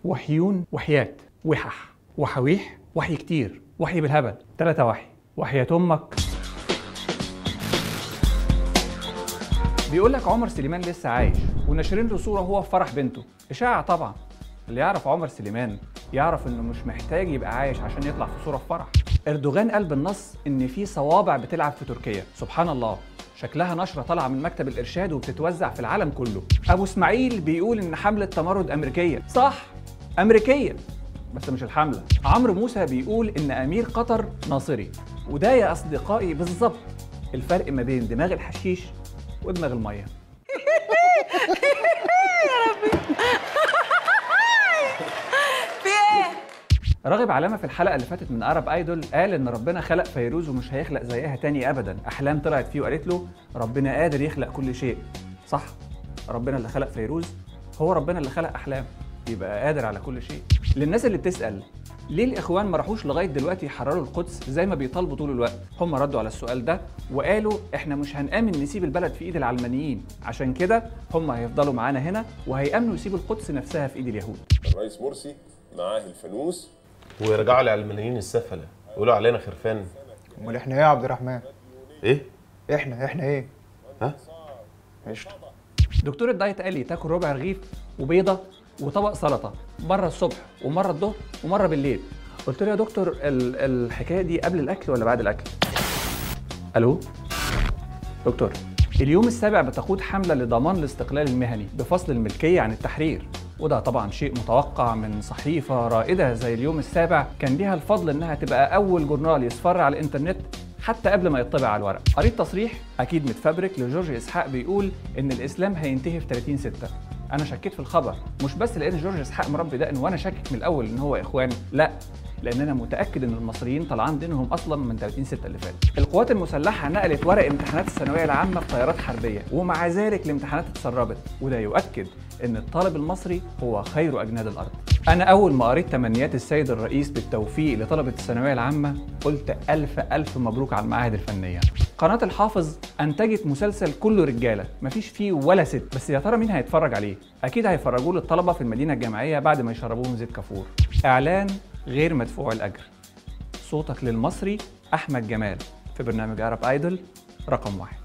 وحيون وحيات وحح وحويح وحي كتير وحي بالهبل تلاتة وحي وحياة أمك بيقول لك عمر سليمان لسه عايش وناشرين له صورة هو في فرح بنته إشاعة طبعا اللي يعرف عمر سليمان يعرف انه مش محتاج يبقى عايش عشان يطلع في صورة في فرح اردوغان قال بالنص ان في صوابع بتلعب في تركيا سبحان الله شكلها نشرة طالعة من مكتب الإرشاد وبتتوزع في العالم كله أبو إسماعيل بيقول إن حملة تمرد أمريكية صح أمريكية بس مش الحملة عمرو موسى بيقول إن أمير قطر ناصري وده يا أصدقائي بالظبط الفرق ما بين دماغ الحشيش ودماغ المية في ايه؟ راغب علامه في الحلقه اللي فاتت من ارب ايدول قال ان ربنا خلق فيروز ومش هيخلق زيها تاني ابدا احلام طلعت فيه وقالت له ربنا قادر يخلق كل شيء صح ربنا اللي خلق فيروز هو ربنا اللي خلق احلام يبقى قادر على كل شيء للناس اللي بتسال ليه الاخوان ما راحوش لغايه دلوقتي يحرروا القدس زي ما بيطالبوا طول الوقت هم ردوا على السؤال ده وقالوا احنا مش هنامن نسيب البلد في ايد العلمانيين عشان كده هم هيفضلوا معانا هنا وهيامنوا يسيبوا القدس نفسها في ايد اليهود الرئيس مرسي معاه الفانوس ويرجعوا العلمانيين السفله يقولوا علينا خرفان امال احنا ايه يا عبد الرحمن ايه احنا احنا ايه ها قشطه دكتور الدايت قال لي تاكل ربع رغيف وبيضه وطبق سلطه مره الصبح ومره الظهر ومره بالليل قلت له يا دكتور ال- الحكايه دي قبل الاكل ولا بعد الاكل الو دكتور اليوم السابع بتقود حمله لضمان الاستقلال المهني بفصل الملكيه عن التحرير وده طبعا شيء متوقع من صحيفه رائده زي اليوم السابع كان ليها الفضل انها تبقى اول جورنال يصفر على الانترنت حتى قبل ما يطبع على الورق قريت تصريح اكيد متفبرك لجورج اسحاق بيقول ان الاسلام هينتهي في 30 6 انا شكيت في الخبر مش بس لان جورج اسحاق مربي دقن وانا شاكك من الاول ان هو اخوان لا لان انا متاكد ان المصريين طلعان دينهم اصلا من 30 6 اللي فات القوات المسلحه نقلت ورق امتحانات الثانويه العامه في طيارات حربيه ومع ذلك الامتحانات اتسربت وده يؤكد ان الطالب المصري هو خير اجناد الارض انا اول ما قريت تمنيات السيد الرئيس بالتوفيق لطلبه الثانويه العامه قلت الف الف مبروك على المعاهد الفنيه قناه الحافظ انتجت مسلسل كله رجاله مفيش فيه ولا ست بس يا ترى مين هيتفرج عليه اكيد هيفرجوه للطلبه في المدينه الجامعيه بعد ما يشربوهم زيت كافور اعلان غير مدفوع الاجر صوتك للمصري احمد جمال في برنامج عرب ايدل رقم واحد